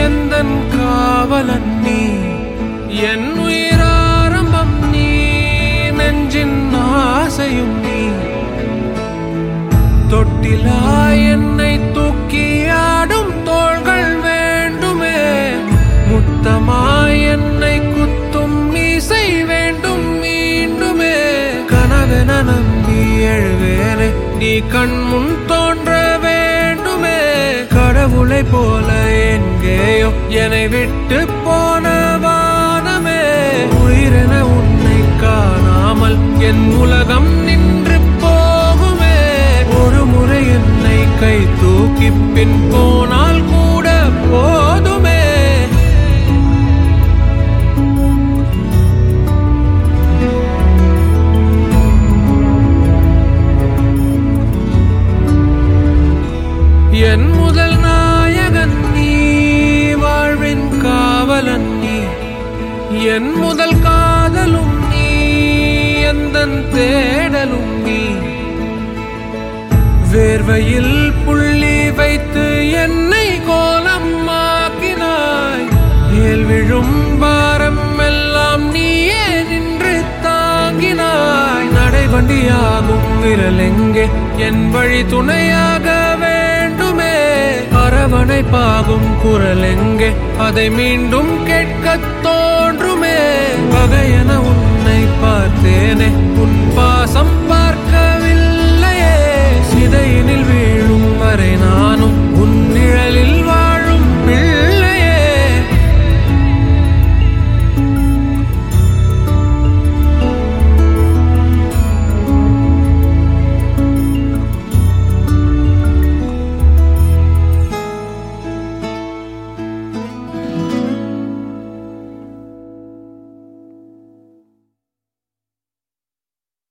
எந்தன் காவலன் நீ என் உயிராரம்பம் நீ நெஞ்சின் ஆசையும் நீ தொட்டிலா என்னை தூக்கி ஆடும் தோள்கள் வேண்டுமே முத்தமாய் என்னை குத்தும் மீசை வேண்டும் மீண்டுமே கனவென நம்பி எழுவேனே நீ கண் முன் தோன்ற வேண்டுமே கடவுளை போல எங்கேயோ என்னை விட்டு போன வானமே உயிரென உன்னை காணாமல் என் உலகம் நின்று போகுமே ஒரு முறை என்னை கை தூக்கி பின் போனால் கூட போதுமே என் முதல் நாயகன் நீ வாழ்வின் காவலன் நீ என் முதல் காதலும் நீ எந்தன் தேடலும் நீ வேர்வையில் புள்ளி வைத்து என்னை கோலம் ஆக்கினாய் ஏல் விழும் பாரம் எல்லாம் நீயே நின்று தாங்கினாய் நடைவண்டியாகும் விரல் எங்கே என் வழி துணையாக வேண்டுமே அரவணைப்பாகும் குரல் எங்கே அதை மீண்டும் கேட்கத் தோன்றுமே பகையென உன்னை பார்த்தேனே உன் பாசம் பார்க்கவில்லையே சிதையினில் வீழும் வரை நான்